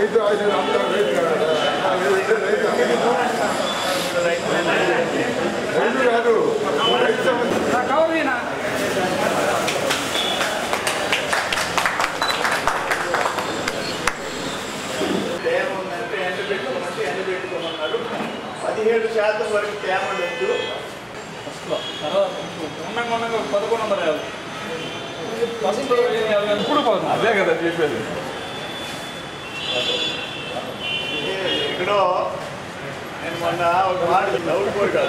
రైతు ఆయన అందరూ రైతు కాదు. రైతు కాదు రైతు సమస్య తేమ ఉందంటే ఎండ పెట్టుకోమంటే ఎండ పెట్టుకోమన్నారు పదిహేడు శాతం వరకు తేమ ఉండొచ్చు పదకొండు వందల యాభై ఫస్ట్ ఇప్పుడు పోతుంది అదే కదా చెప్పేది ఎక్కడో నేను మొన్న ఒక మాట నవ్వుకోరు కాదు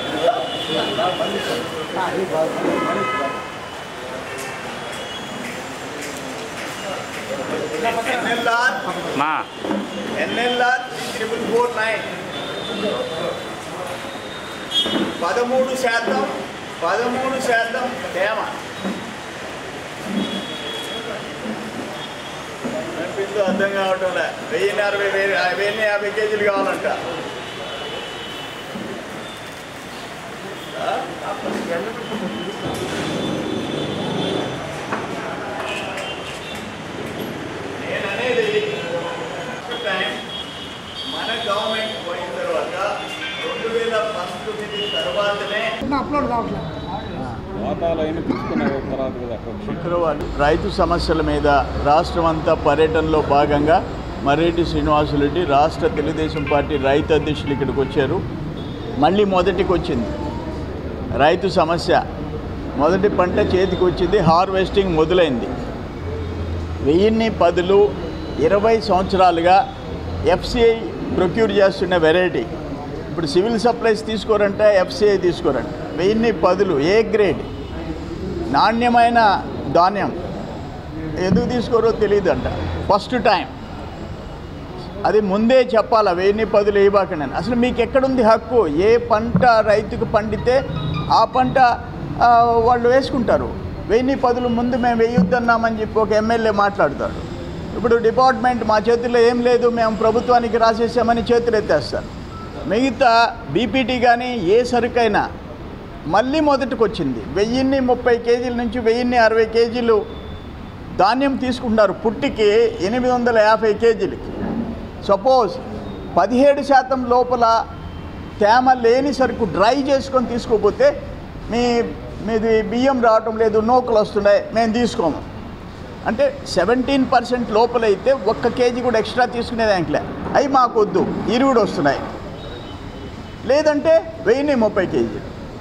ఎన్ఎల్ఆర్ మా ఎన్ఎల్ఆర్ ట్రిపుల్ ఫోర్ నైన్ పదమూడు శాతం పదమూడు శాతం తేమ అనిపిస్తూ అర్థం కావటం లే వెయ్యి అరవై వెయ్యి వెయ్యి యాభై కేజీలు కావాలంట ఆ? నేను అనేది టైం మన గవర్నమెంట్ పోయిన తర్వాత రెండు వేల పంతొమ్మిది తర్వాతనే వాతాలైన తీసుకున్న తర్వాత కదా అక్కడ శుక్రవారం రైతు సమస్యల మీద రాష్ట్రం అంతా పర్యటనలో భాగంగా మర్రెడ్డి శ్రీనివాసులరెడ్డి రాష్ట్ర తెలుగుదేశం పార్టీ రైతు అధ్యక్షులు ఇక్కడికి వచ్చారు మళ్ళీ మొదటికి వచ్చింది రైతు సమస్య మొదటి పంట చేతికి వచ్చింది హార్వెస్టింగ్ మొదలైంది వెయ్యిన్ని పదులు ఇరవై సంవత్సరాలుగా ఎఫ్సిఐ ప్రొక్యూర్ చేస్తున్న వెరైటీ ఇప్పుడు సివిల్ సప్లైస్ తీసుకోరంట ఎఫ్సిఐ తీసుకోరంట వెయ్యిన్ని పదులు ఏ గ్రేడ్ నాణ్యమైన ధాన్యం ఎందుకు తీసుకోరో తెలియదంట ఫస్ట్ టైం అది ముందే చెప్పాలా వెయ్యిన్ని పదులు వేయబాకండి అని అసలు మీకు ఎక్కడుంది హక్కు ఏ పంట రైతుకు పండితే ఆ పంట ఆ, వాళ్ళు వేసుకుంటారు వెయ్యిన్ని పదులు ముందు మేము వేయొద్దన్నామని చెప్పి ఒక ఎమ్మెల్యే మాట్లాడతాడు ఇప్పుడు డిపార్ట్మెంట్ మా చేతుల్లో ఏం లేదు మేము ప్రభుత్వానికి రాసేసామని చేతులు ఎత్తేస్తారు మిగతా బీపీటీ కానీ ఏ సరుకైనా మళ్ళీ మొదటికి వచ్చింది వెయ్యిన్ని ముప్పై కేజీల నుంచి వెయ్యిన్ని అరవై కేజీలు ధాన్యం తీసుకుంటున్నారు పుట్టికి ఎనిమిది వందల యాభై కేజీలకి సపోజ్ పదిహేడు శాతం లోపల తేమ లేని సరుకు డ్రై చేసుకొని తీసుకోపోతే మీ మీది బియ్యం రావటం లేదు నూకలు వస్తున్నాయి మేము తీసుకోము అంటే సెవెంటీన్ పర్సెంట్ లోపలైతే ఒక్క కేజీ కూడా ఎక్స్ట్రా తీసుకునేదానికిలే అవి మాకు వద్దు ఇరువుడు వస్తున్నాయి లేదంటే వెయ్యిన్ని ముప్పై కేజీలు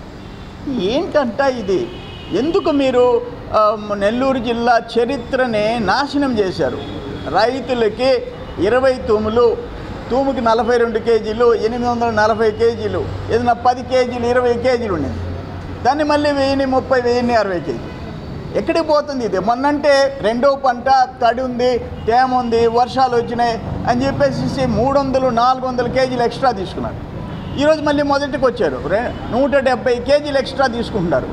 ఏంటంట ఇది ఎందుకు మీరు ఆ, నెల్లూరు జిల్లా చరిత్రని నాశనం చేశారు రైతులకి ఇరవై తూములు తూముకి నలభై రెండు కేజీలు ఎనిమిది వందల నలభై కేజీలు ఏదైనా పది కేజీలు ఇరవై కేజీలు ఉండేది దాన్ని మళ్ళీ వెయ్యిన్ని ముప్పై వెయ్యిన్ని అరవై కేజీలు ఎక్కడికి పోతుంది ఇది మొన్నంటే రెండో పంట తడి ఉంది తేమ ఉంది వర్షాలు వచ్చినాయి అని చెప్పేసి మూడు వందలు నాలుగు వందల కేజీలు ఎక్స్ట్రా తీసుకున్నారు ఈరోజు మళ్ళీ మొదటికి వచ్చారు రె- నూట డెబ్బై కేజీలు ఎక్స్ట్రా తీసుకుంటున్నారు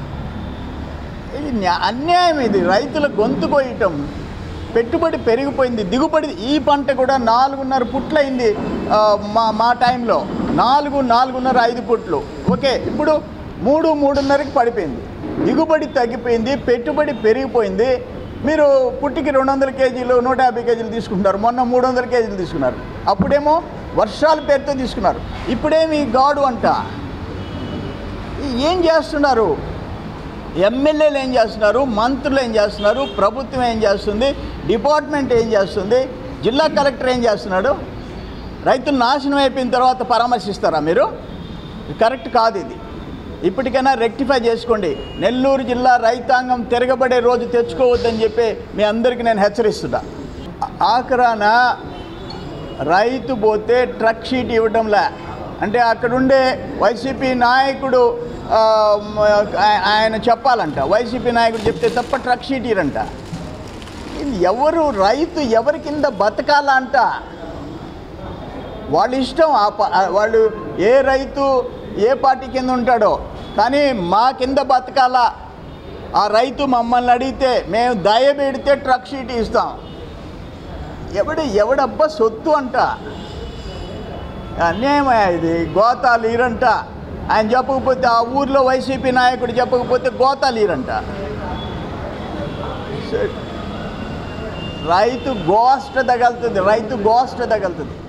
ఇది న్యా- అన్యాయం ఇది రైతుల గొంతు కోయటం పెట్టుబడి పెరిగిపోయింది దిగుబడి ఈ పంట కూడా నాలుగున్నర పుట్లయింది ఆ, మా మా టైంలో నాలుగు నాలుగున్నర ఐదు పుట్లు ఓకే ఇప్పుడు మూడు మూడున్నరకి పడిపోయింది దిగుబడి తగ్గిపోయింది పెట్టుబడి పెరిగిపోయింది మీరు పుట్టికి రెండు వందల కేజీలు నూట యాభై కేజీలు తీసుకుంటున్నారు మొన్న మూడు వందల కేజీలు తీసుకున్నారు అప్పుడేమో వర్షాల పేరుతో తీసుకున్నారు ఇప్పుడేమి గాడు అంట ఏం చేస్తున్నారు ఎమ్మెల్యేలు ఏం చేస్తున్నారు మంత్రులు ఏం చేస్తున్నారు ప్రభుత్వం ఏం చేస్తుంది డిపార్ట్మెంట్ ఏం చేస్తుంది జిల్లా కలెక్టర్ ఏం చేస్తున్నాడు రైతులు నాశనం అయిపోయిన తర్వాత పరామర్శిస్తారా మీరు ఇది కరెక్ట్ కాదు ఇది ఇప్పటికైనా రెక్టిఫై చేసుకోండి నెల్లూరు జిల్లా రైతాంగం తిరగబడే రోజు తెచ్చుకోవద్దని చెప్పి మీ అందరికీ నేను హెచ్చరిస్తున్నా ఆఖరాన రైతు పోతే ట్రక్ షీట్ ఇవ్వడంలే అంటే అక్కడుండే వైసీపీ నాయకుడు ఆ, మ- ఆయ- ఆయన చెప్పాలంట వైసీపీ నాయకుడు చెప్తే తప్ప ట్రక్ షీట్ ఇరంట ఇది ఎవరు రైతు ఎవరి కింద బతకాలా అంట వాళ్ళ ఇష్టం ఆ ప- ఆ వాళ్ళు ఏ రైతు ఏ పార్టీ కింద ఉంటాడో కానీ మా కింద బతకాలా ఆ రైతు మమ్మల్ని అడిగితే మేము దయ పెడితే ట్రక్ షీట్ ఇస్తాం ఎవడు ఎవడబ్బా సొత్తు అంట అన్యాయమయ్యా ఇది గోతాలు ఈరంట ఆయన చెప్పకపోతే ఆ ఊర్లో వైసీపీ నాయకుడు చెప్పకపోతే గోతాలు ఈరంట సరే. రైతు గోష్ట తగలుతుంది రైతు గోష్ట తగలుతుంది